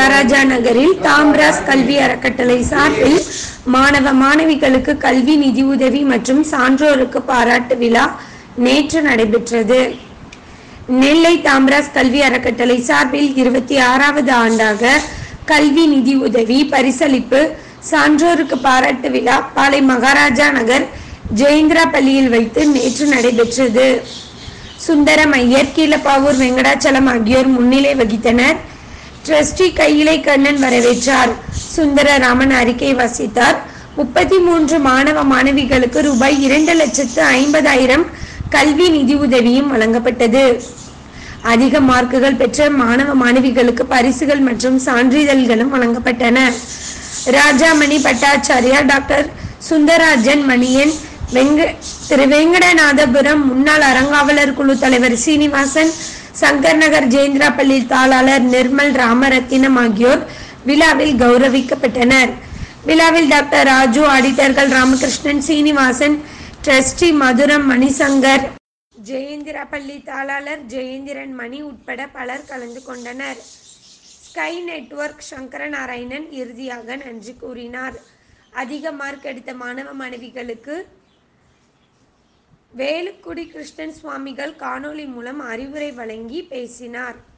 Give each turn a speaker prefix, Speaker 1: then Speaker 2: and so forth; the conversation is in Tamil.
Speaker 1: மகாராஜா நகரில் தாம்ராஸ் கல்வி அறக்கட்டளை சார்பில் மாணவ மாணவிகளுக்கு கல்வி நிதியுதவி மற்றும் சான்றோருக்கு பாராட்டு விழா நேற்று நடைபெற்றது நெல்லை தாம்ராஸ் கல்வி அறக்கட்டளை சார்பில் இருபத்தி ஆறாவது ஆண்டாக கல்வி நிதி உதவி பரிசளிப்பு சான்றோருக்கு பாராட்டு விழா பாளை மகாராஜா நகர் ஜெயந்திரா பள்ளியில் வைத்து நேற்று நடைபெற்றது சுந்தரம் ஐயர் கீழப்பாவூர் வெங்கடாச்சலம் ஆகியோர் முன்னிலை வகித்தனர் ட்ரஸ்டி கையிலை கண்ணன் வரவேற்றார் சுந்தரராமன் அறிக்கை வாசித்தார் முப்பத்தி மூன்று மாணவ மாணவிகளுக்கு ரூபாய் இரண்டு லட்சத்து ஐம்பதாயிரம் கல்வி நிதி உதவியும் வழங்கப்பட்டது அதிக மார்க்குகள் பெற்ற மாணவ மாணவிகளுக்கு பரிசுகள் மற்றும் சான்றிதழ்களும் வழங்கப்பட்டன ராஜாமணி பட்டாச்சாரியா டாக்டர் சுந்தராஜன் மணியன் வெங்க திரு வெங்கடநாதபுரம் முன்னாள் அறங்காவலர் குழு தலைவர் சீனிவாசன் சங்கர் நகர் ஜெயந்திரா பள்ளி தாளாளர் நிர்மல் ராமரத்தினம் ஆகியோர் விழாவில் கௌரவிக்கப்பட்டனர் விழாவில் டாக்டர் ராஜு ஆடிட்டர்கள் ராமகிருஷ்ணன் சீனிவாசன் ட்ரஸ்டி மதுரம் மணிசங்கர் ஜெயந்திரா பள்ளி தாளாளர் ஜெயேந்திரன் மணி உட்பட பலர் கலந்து கொண்டனர் ஸ்கை நெட்வொர்க் சங்கரநாராயணன் இறுதியாக நன்றி கூறினார் அதிக மார்க் எடுத்த மாணவ மாணவிகளுக்கு வேலுக்குடி கிருஷ்ணன் சுவாமிகள் காணொளி மூலம் அறிவுரை வழங்கி பேசினார்